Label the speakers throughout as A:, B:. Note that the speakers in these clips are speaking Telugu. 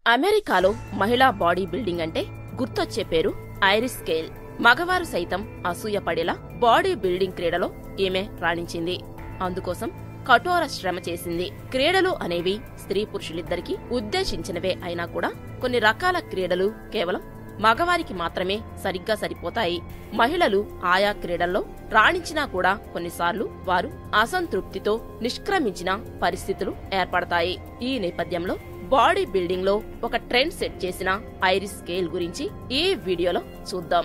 A: అమెరికాలో మహిళా బాడీ బిల్డింగ్ అంటే గుర్తొచ్చే పేరు ఐరిస్ స్కేల్ మగవారు సైతం అసూయపడేలా బాడీ బిల్డింగ్ క్రీడలో ఈమె రాణించింది అందుకోసం కఠోర శ్రమ చేసింది క్రీడలు అనేవి స్త్రీ పురుషులిద్దరికీ ఉద్దేశించినవే అయినా కూడా కొన్ని రకాల క్రీడలు కేవలం మగవారికి మాత్రమే సరిగ్గా సరిపోతాయి మహిళలు ఆయా క్రీడల్లో రాణించినా కూడా కొన్నిసార్లు వారు అసంతృప్తితో నిష్క్రమించిన పరిస్థితులు ఏర్పడతాయి ఈ నేపథ్యంలో బాడీ బిల్డింగ్ లో ఒక ట్రెండ్ సెట్ చేసిన ఐరిస్ స్కేల్ గురించి ఈ వీడియోలో చూద్దాం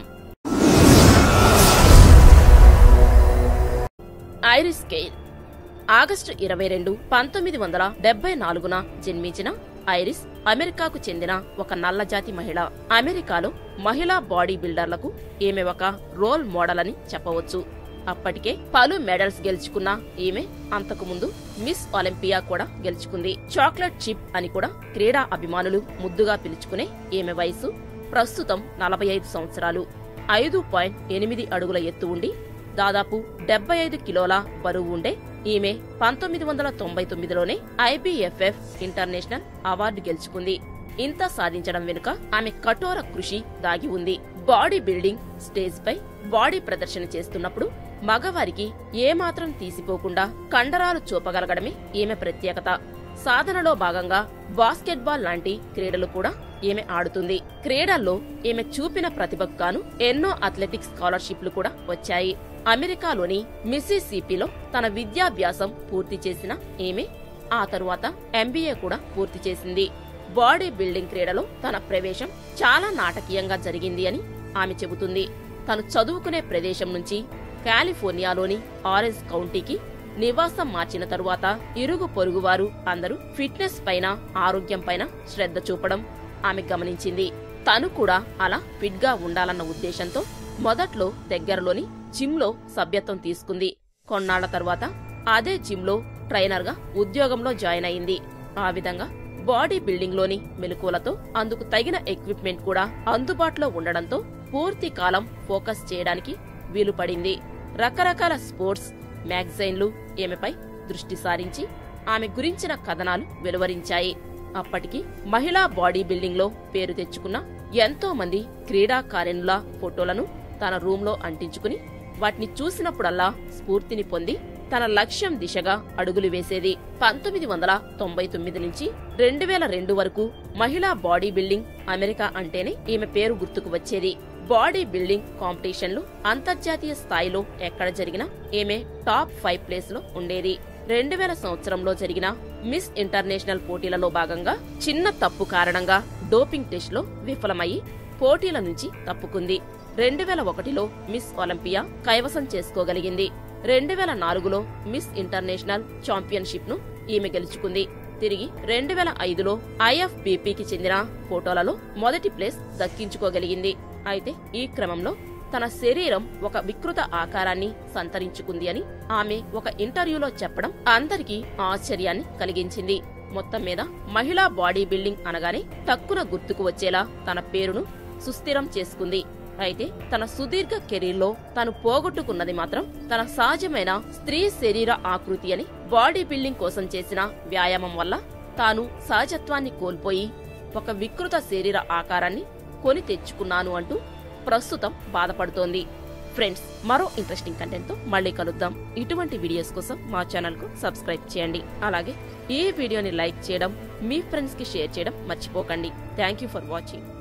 A: ఐరిస్ స్కేల్ ఆగస్టు ఇరవై రెండు పంతొమ్మిది వందల డెబ్బై నాలుగున జన్మించిన ఐరిస్ అమెరికాకు చెందిన ఒక నల్లజాతి మహిళ అమెరికాలో మహిళా బాడీ బిల్డర్లకు ఈమె ఒక రోల్ మోడల్ అని చెప్పవచ్చు అప్పటికే పలు మెడల్స్ గెలుచుకున్న ఈమె అంతకుముందు మిస్ ఒలింపియా కూడా గెలుచుకుంది చాక్లెట్ చిప్ అని కూడా క్రీడా అభిమానులు ముద్దుగా పిలుచుకునే ఈమె వయసు ప్రస్తుతం నలభై ఐదు సంవత్సరాలు ఐదు పాయింట్ ఎనిమిది అడుగుల ఎత్తు ఉండి దాదాపు డెబ్బై ఐదు కిలోల బరువు ఉండే ఈమె పంతొమ్మిది వందల తొంభై తొమ్మిదిలోనే ఐబీఎఫ్ఎఫ్ ఇంటర్నేషనల్ అవార్డు గెలుచుకుంది ఇంత సాధించడం వెనుక ఆమె కఠోర కృషి దాగి ఉంది బాడీ బిల్డింగ్ స్టేజ్ పై బాడీ ప్రదర్శన చేస్తున్నప్పుడు మగవారికి ఏమాత్రం తీసిపోకుండా కండరాలు చూపగలగడమే ఈమె ప్రత్యేకత సాధనలో భాగంగా బాస్కెట్బాల్ లాంటి క్రీడలు కూడా ఈమె ఆడుతుంది క్రీడల్లో ఈమె చూపిన ప్రతిభకు గాను ఎన్నో అథ్లెటిక్స్ స్కాలర్షిప్లు కూడా వచ్చాయి అమెరికాలోని మిస్సిసిపిలో తన విద్యాభ్యాసం పూర్తి చేసిన ఈమె ఆ తరువాత ఎంబీఏ కూడా పూర్తి చేసింది బాడీ బిల్డింగ్ క్రీడలో తన ప్రవేశం చాలా నాటకీయంగా జరిగింది అని ఆమె చెబుతుంది తను చదువుకునే ప్రదేశం నుంచి కాలిఫోర్నియాలోని ఆరెంజ్ కౌంటీకి నివాసం మార్చిన తరువాత ఇరుగు పొరుగువారు అందరూ ఫిట్నెస్ పైన ఆరోగ్యం పైన శ్రద్ధ చూపడం ఆమె గమనించింది తను కూడా అలా ఫిట్ గా ఉండాలన్న ఉద్దేశంతో మొదట్లో దగ్గరలోని జిమ్ లో సభ్యత్వం తీసుకుంది కొన్నాళ్ల తర్వాత అదే జిమ్ లో ట్రైనర్ గా ఉద్యోగంలో జాయిన్ అయింది ఆ విధంగా బాడీ బిల్డింగ్ లోని మెలకువలతో అందుకు తగిన ఎక్విప్మెంట్ కూడా అందుబాటులో ఉండడంతో పూర్తి కాలం ఫోకస్ చేయడానికి వీలు పడింది రకరకాల స్పోర్ట్స్ మ్యాగజైన్లు ఈమెపై దృష్టి సారించి ఆమె గురించిన కథనాలు వెలువరించాయి అప్పటికి మహిళా బాడీ బిల్డింగ్ లో పేరు తెచ్చుకున్న ఎంతో మంది క్రీడాకారిణుల ఫోటోలను తన రూమ్ లో అంటించుకుని వాటిని చూసినప్పుడల్లా స్ఫూర్తిని పొంది తన లక్ష్యం దిశగా అడుగులు వేసేది పంతొమ్మిది వందల తొంభై తొమ్మిది నుంచి రెండు వేల రెండు వరకు మహిళా బాడీ బిల్డింగ్ అమెరికా అంటేనే ఈమె పేరు గుర్తుకు వచ్చేది బాడీ బిల్డింగ్ కాంపిటీషన్లు అంతర్జాతీయ స్థాయిలో ఎక్కడ జరిగినా ఈమె టాప్ ఫైవ్ ప్లేస్ లో ఉండేది రెండు వేల సంవత్సరంలో జరిగిన మిస్ ఇంటర్నేషనల్ పోటీలలో భాగంగా చిన్న తప్పు కారణంగా డోపింగ్ టెస్ట్ లో విఫలమయ్యి పోటీల నుంచి తప్పుకుంది రెండు వేల ఒకటిలో మిస్ ఒలింపియా కైవసం చేసుకోగలిగింది రెండు వేల నాలుగులో మిస్ ఇంటర్నేషనల్ ఛాంపియన్షిప్ ను ఈమె గెలుచుకుంది తిరిగి రెండు వేల ఐదులో ఐఎఫ్బిపికి చెందిన ఫోటోలలో మొదటి ప్లేస్ దక్కించుకోగలిగింది అయితే ఈ క్రమంలో తన శరీరం ఒక వికృత ఆకారాన్ని సంతరించుకుంది అని ఆమె ఒక ఇంటర్వ్యూలో చెప్పడం అందరికీ ఆశ్చర్యాన్ని కలిగించింది మొత్తం మీద మహిళా బాడీ బిల్డింగ్ అనగానే తక్కువ గుర్తుకు వచ్చేలా తన పేరును సుస్థిరం చేసుకుంది అయితే తన సుదీర్ఘ కెరీర్లో తను పోగొట్టుకున్నది మాత్రం తన సహజమైన స్త్రీ శరీర ఆకృతి అని బాడీ బిల్డింగ్ కోసం చేసిన వ్యాయామం వల్ల తాను సహజత్వాన్ని కోల్పోయి ఒక వికృత శరీర ఆకారాన్ని కొని తెచ్చుకున్నాను అంటూ ప్రస్తుతం బాధపడుతోంది ఫ్రెండ్స్ మరో ఇంట్రెస్టింగ్ కంటెంట్ తో మళ్ళీ కలుద్దాం ఇటువంటి వీడియోస్ కోసం మా ఛానల్ కు సబ్స్క్రైబ్ చేయండి అలాగే ఈ వీడియోని లైక్ చేయడం మీ ఫ్రెండ్స్ కి షేర్ చేయడం మర్చిపోకండి థ్యాంక్ యూ ఫర్ వాచింగ్